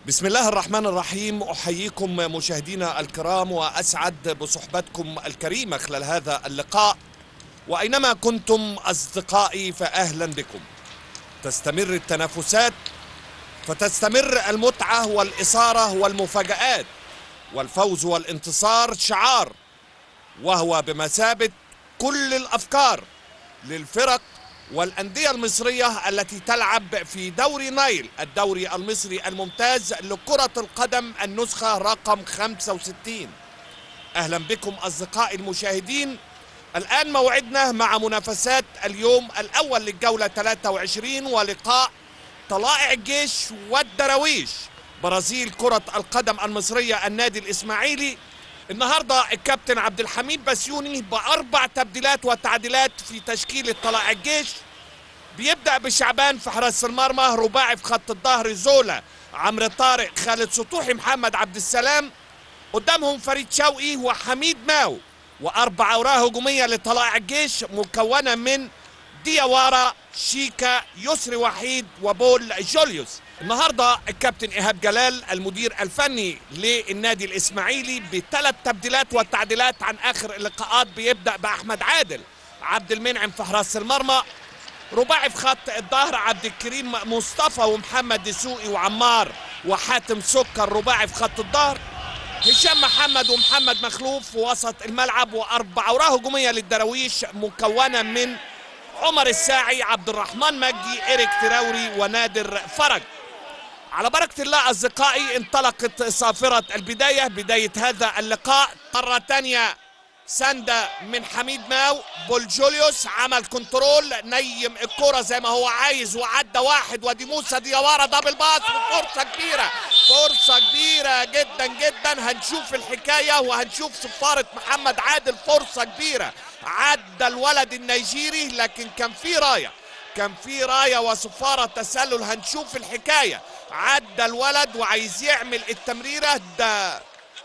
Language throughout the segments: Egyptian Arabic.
بسم الله الرحمن الرحيم احييكم مشاهدينا الكرام واسعد بصحبتكم الكريمه خلال هذا اللقاء واينما كنتم اصدقائي فاهلا بكم تستمر التنافسات فتستمر المتعه والاثاره والمفاجات والفوز والانتصار شعار وهو بمثابه كل الافكار للفرق والأندية المصرية التي تلعب في دوري نايل الدوري المصري الممتاز لكرة القدم النسخة رقم 65 أهلا بكم أصدقائي المشاهدين الآن موعدنا مع منافسات اليوم الأول للجولة 23 ولقاء طلائع الجيش والدراويش برازيل كرة القدم المصرية النادي الإسماعيلي النهارده الكابتن عبد الحميد بسيوني باربع تبديلات وتعديلات في تشكيله طلائع الجيش بيبدا بشعبان في حراس المرمى رباعي في خط الظهر زولا عمرو طارق خالد سطوحي محمد عبد السلام قدامهم فريد شوقي وحميد ماو واربع اوراق هجوميه لطلائع الجيش مكونه من ديوارا شيكا يسري وحيد وبول جوليوس النهارده الكابتن ايهاب جلال المدير الفني للنادي الاسماعيلي بثلاث تبديلات والتعديلات عن اخر اللقاءات بيبدا باحمد عادل عبد المنعم في حراس المرمى رباعي في خط الظهر عبد الكريم مصطفى ومحمد دسوقي وعمار وحاتم سكر رباعي في خط الظهر هشام محمد ومحمد مخلوف في وسط الملعب واربع اوراق هجوميه للدراويش مكونه من عمر الساعي عبد الرحمن مجدي إيريك تراوري ونادر فرج على بركة الله أصدقائي انطلقت صافرة البداية بداية هذا اللقاء مرة تانية سندة من حميد ماو بول جوليوس عمل كنترول نيم الكرة زي ما هو عايز وعدى واحد ودي موسى ديوارا دبل باس وفرصة كبيرة فرصة كبيرة جدا جدا هنشوف الحكاية وهنشوف صفارة محمد عادل فرصة كبيرة عدى الولد النيجيري لكن كان في راية كان في راية وصفارة تسلل هنشوف الحكاية عدى الولد وعايز يعمل التمريرة ده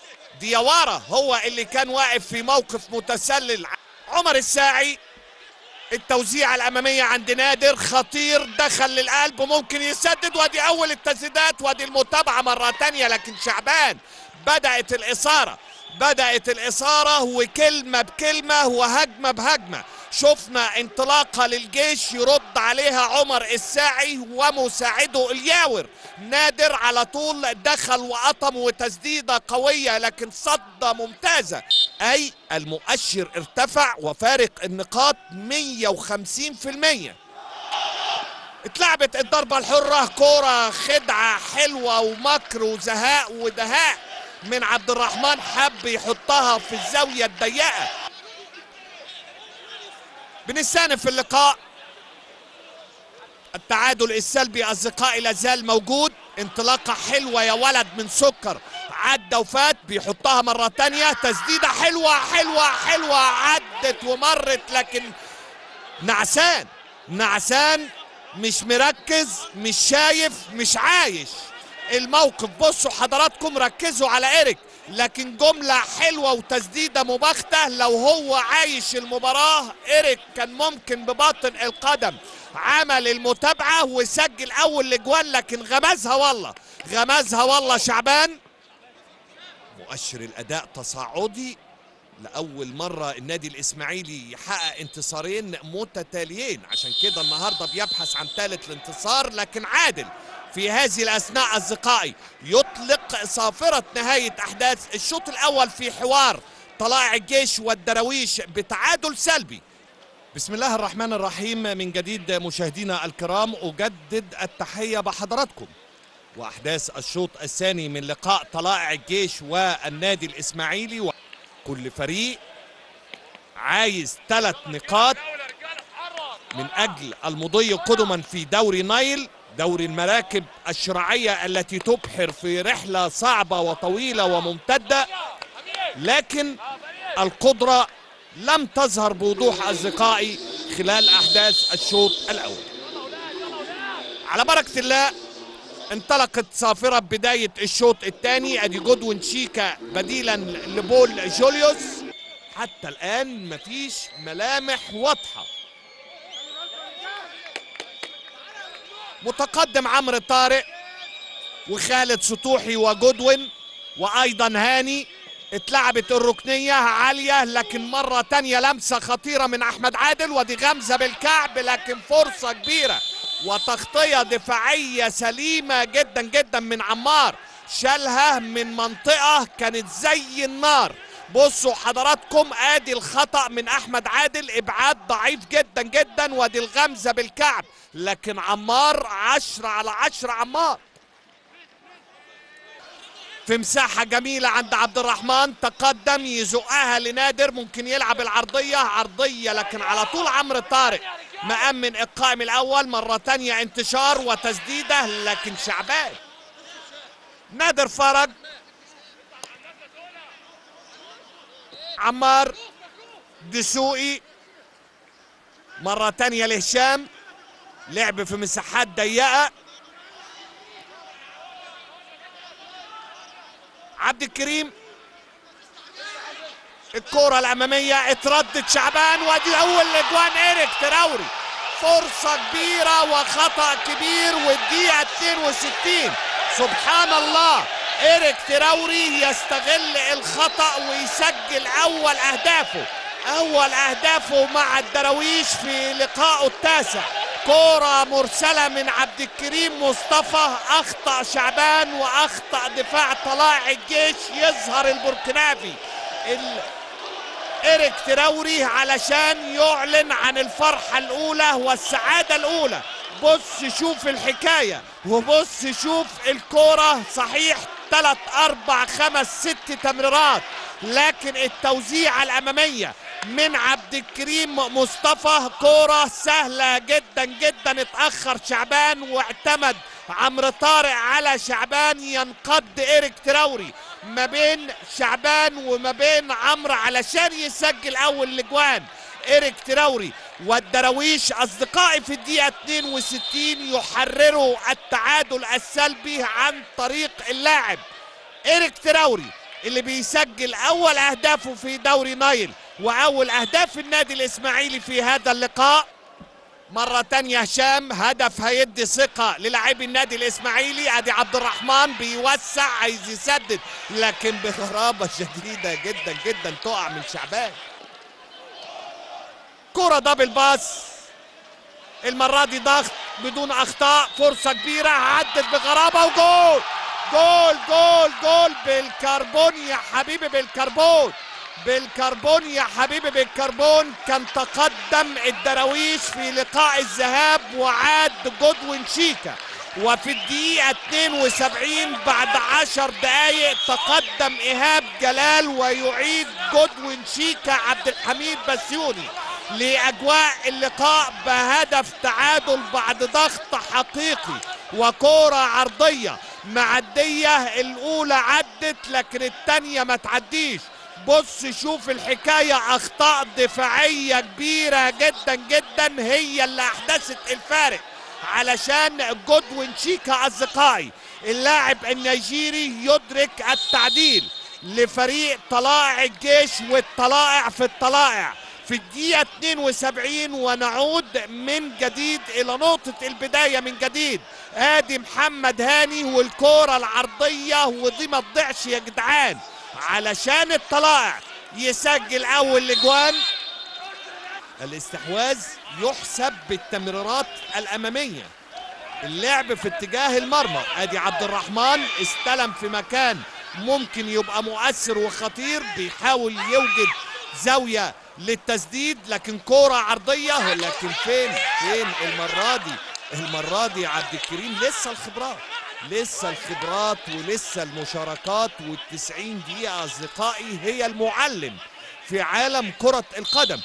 ديوارا هو اللي كان واقف في موقف متسلل عمر الساعي التوزيع الأمامية عند نادر خطير دخل للقلب ممكن يسدد ودي أول التسديدات ودي المتابعة مرة تانية لكن شعبان بدأت الإثارة بدأت الإثارة وكلمة بكلمة وهجمة بهجمة شفنا انطلاقة للجيش يرد عليها عمر الساعي ومساعده الياور نادر على طول دخل وقطم وتسديدة قوية لكن صدة ممتازة أي المؤشر ارتفع وفارق النقاط 150% اتلعبت الضربة الحرة كورة خدعة حلوة ومكر وزهاء ودهاء من عبد الرحمن حب يحطها في الزاوية الضيقة بنستأنف اللقاء التعادل السلبي أصدقائي لازال موجود انطلاقة حلوة يا ولد من سكر عدى وفات بيحطها مرة تانية تسديدة حلوة حلوة حلوة عدت ومرت لكن نعسان نعسان مش مركز مش شايف مش عايش الموقف بصوا حضراتكم ركزوا على إيريك لكن جملة حلوة وتسديدة مباغتة لو هو عايش المباراة إيريك كان ممكن بباطن القدم عمل المتابعة وسجل أول لجوان لكن غمزها والله غمزها والله شعبان مؤشر الأداء تصاعدي لأول مرة النادي الإسماعيلي يحقق انتصارين متتاليين عشان كده النهاردة بيبحث عن ثالث الانتصار لكن عادل في هذه الأثناء أصدقائي يطلق صافرة نهاية أحداث الشوط الأول في حوار طلائع الجيش والدراويش بتعادل سلبي بسم الله الرحمن الرحيم من جديد مشاهدينا الكرام أجدد التحية بحضراتكم وأحداث الشوط الثاني من لقاء طلائع الجيش والنادي الإسماعيلي وكل فريق عايز ثلاث نقاط من أجل المضي قدما في دوري نايل دوري المراكب الشرعية التي تبحر في رحلة صعبة وطويلة وممتدة لكن القدرة لم تظهر بوضوح أصدقائي خلال أحداث الشوط الأول على بركة الله انطلقت صافرة بداية الشوط الثاني ادي جودوين شيكا بديلا لبول جوليوس حتى الآن مفيش ملامح واضحة متقدم عمرو طارق وخالد سطوحي وجودوين وايضا هاني اتلعبت الركنية عالية لكن مرة تانية لمسة خطيرة من احمد عادل ودي غمزة بالكعب لكن فرصة كبيرة وتغطية دفاعية سليمة جدا جدا من عمار شالها من منطقة كانت زي النار بصوا حضراتكم ادي الخطأ من احمد عادل ابعاد ضعيف جدا جدا ودي الغمزة بالكعب لكن عمار عشرة على عشرة عمار في مساحة جميلة عند عبد الرحمن تقدم يزقها لنادر ممكن يلعب العرضية عرضية لكن على طول عمرو طارق مأمن القائم الأول مرة تانية انتشار وتسديدة لكن شعبان نادر فرج عمار دسوقي مرة تانية لهشام لعب في مساحات ضيقة عبد الكريم الكرة الأمامية اتردد شعبان وادي أول اجوان إيريك تراوري فرصة كبيرة وخطأ كبير والدقيقة 62 سبحان الله إيريك تراوري يستغل الخطأ ويسجل أول أهدافه أول أهدافه مع الدراويش في لقائه التاسع كرة مرسلة من عبد الكريم مصطفى أخطأ شعبان وأخطأ دفاع طلائع الجيش يظهر البركنافي ال... إيريك تراوري علشان يعلن عن الفرحة الأولى والسعادة الأولى بص شوف الحكاية وبص شوف الكرة صحيح ثلاث أربع خمس ست تمريرات لكن التوزيعة الأمامية من عبد الكريم مصطفى كرة سهلة جدا جدا اتأخر شعبان واعتمد عمرو طارق على شعبان ينقض إيريك تراوري ما بين شعبان وما بين عمرو علشان يسجل أول الأجوان إيريك تراوري والدراويش أصدقائي في الدقيقة 62 يحرروا التعادل السلبي عن طريق اللاعب إيريك تراوري اللي بيسجل أول أهدافه في دوري نايل واول اهداف النادي الاسماعيلي في هذا اللقاء مرة تانية هشام هدف هيدي ثقة للاعبي النادي الاسماعيلي ادي عبد الرحمن بيوسع عايز يسدد لكن بغرابة شديدة جدا جدا تقع من شعبان كرة دبل باس المرة دي ضغط بدون اخطاء فرصة كبيرة عدت بغرابة وجول جول جول جول بالكربون يا حبيبي بالكربون بالكربون يا حبيبي بالكربون كان تقدم الدراويش في لقاء الذهاب وعاد جودوين شيكا وفي الدقيقة 72 بعد 10 دقايق تقدم إيهاب جلال ويعيد جودوين شيكا عبد الحميد بسيوني لأجواء اللقاء بهدف تعادل بعد ضغط حقيقي وكورة عرضية معدية الأولى عدت لكن الثانية ما تعديش بص شوف الحكاية أخطاء دفاعية كبيرة جدا جدا هي اللي أحدثت الفارق علشان جودوين شيكا أصدقائي اللاعب النيجيري يدرك التعديل لفريق طلائع الجيش والطلائع في الطلائع في الدقيقة 72 ونعود من جديد إلى نقطة البداية من جديد آدي محمد هاني والكورة العرضية ودي ما تضيعش يا جدعان علشان الطلائع يسجل اول اجوان الاستحواذ يحسب بالتمريرات الاماميه اللعب في اتجاه المرمى ادي عبد الرحمن استلم في مكان ممكن يبقى مؤثر وخطير بيحاول يوجد زاويه للتسديد لكن كوره عرضيه لكن فين فين المره دي المره دي عبد الكريم لسه الخبرات لسه الخبرات ولسه المشاركات والتسعين دقيقة أصدقائي هي المعلم في عالم كرة القدم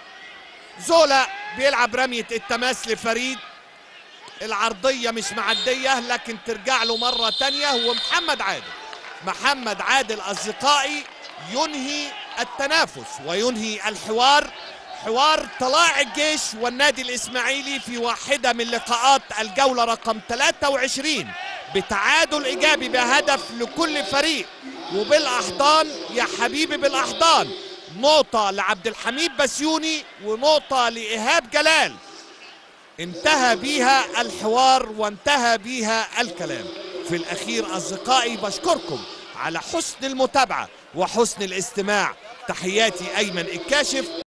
زولا بيلعب رمية التماس لفريد العرضية مش معدية لكن ترجع له مرة تانية ومحمد عادل محمد عادل أصدقائي ينهي التنافس وينهي الحوار حوار طلائع الجيش والنادي الإسماعيلي في واحدة من لقاءات الجولة رقم 23 بتعادل ايجابي بهدف لكل فريق وبالاحضان يا حبيبي بالاحضان نقطة لعبد الحميد بسيوني ونقطة لإيهاب جلال انتهى بيها الحوار وانتهى بيها الكلام في الأخير أصدقائي بشكركم على حسن المتابعة وحسن الاستماع تحياتي أيمن الكاشف